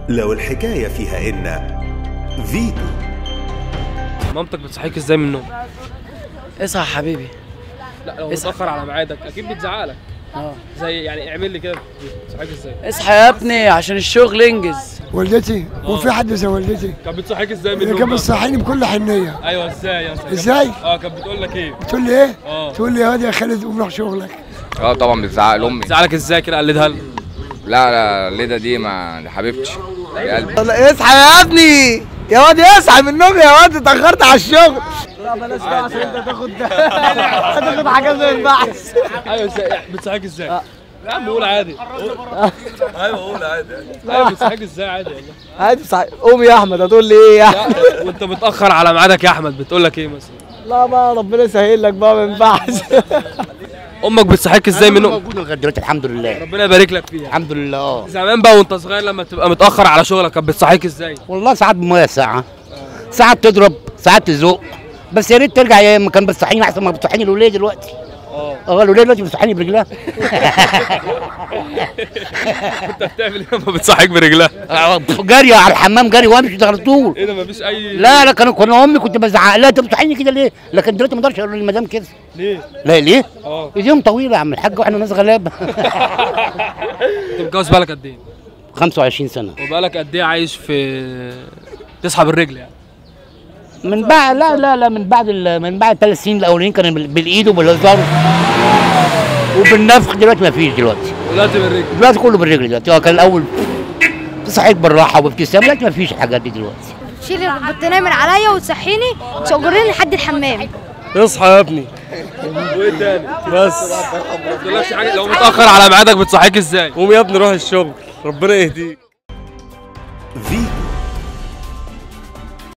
لو الحكاية فيها إن فيتو مامتك بتصحيك ازاي من النوم؟ اصحى يا حبيبي لا لو اصحى. متاخر على ميعادك اكيد بتزعلك اه زي يعني اعمل لي كده بتصحيك ازاي؟ اصحى يا ابني عشان الشغل انجز والدتي وفي حد زي والدتي كانت بتصحيك ازاي من اللي النوم؟ كانت بقى؟ بتصحيني بكل حنيه ايوه ازاي يا أستاذ؟ ازاي؟ اه كانت بتقول لك ايه؟ تقول لي ايه؟ اه تقول لي يا واد يا خالد قوم روح شغلك اه طبعا بتزعق لامي بتزعلك ازاي كده قلدها لنا؟ لا لا ليدا دي ما دي حبيبتي يا قلبي اصحى يا ابني يا واد اصحى من النوم يا واد اتاخرت على الشغل لا بلاش بقى عشان انت تاخد هتاخد حاجه من البحث ايوه ازاي بتصحيك ازاي؟ يا عم قول عادي ايوه قول عادي ايوه بتصحيك ازاي عادي والله عادي صحيح قوم يا احمد هتقول لي ايه يا أحمد؟ لا وانت متاخر على ميعادك يا احمد بتقول لك ايه مثلا؟ لا بقى ربنا يسهل لك بقى ما ينفعش امك بتصحيك ازاي من النوم؟ موجود لغايه دلوقتي الحمد لله ربنا يبارك لك فيها الحمد لله اه زمان بقى وانت صغير لما تبقى متاخر على شغلك كانت بتصحيك ازاي؟ والله ساعات بميه ساعه ساعات تضرب ساعات تزق بس يا ريت ترجع ايام ما كان بتصحيني احسن ما بتصحيني الوليه دلوقتي اه اه الوليه دلوقتي بتصحيني برجلها انت بتعمل ايه لما بتصحيك برجلها؟ آه، جري على الحمام جري وامشي ده على طول ايه ده مفيش اي لا لا كانوا كنا امي كنت بزعق لها انت بتصحيني كده ليه؟ لكن دلوقتي ما اقدرش اقول للمدام كده ليه؟ لا ليه؟ اه ايديهم طويله يا عم الحاج واحنا ناس غلابه انت متجوز بقالك قد ايه؟ 25 سنه وبقالك قد ايه عايش في تصحى بالرجل يعني؟ من بعد لا لا لا من بعد ال- من بعد الثلاث سنين الاولانيين كان بال- بالايد وبالهزار وبالنفخ دلوقتي ما فيش دلوقتي دلوقتي بالرجل دلوقتي كله بالرجل دلوقتي اه كان الاول تصحيك بالراحه وبابتسام دلوقتي ما فيش الحاجات دي دلوقتي شيل البطانيه من عليا وتصحيني تجرني لحد الحمام اصحى يا ابني وايه تاني؟ بس ما تقولكش حاجه لو متاخر على ميعادك بتصحيك ازاي؟ قوم يا ابني روح الشغل ربنا يهديك فيتو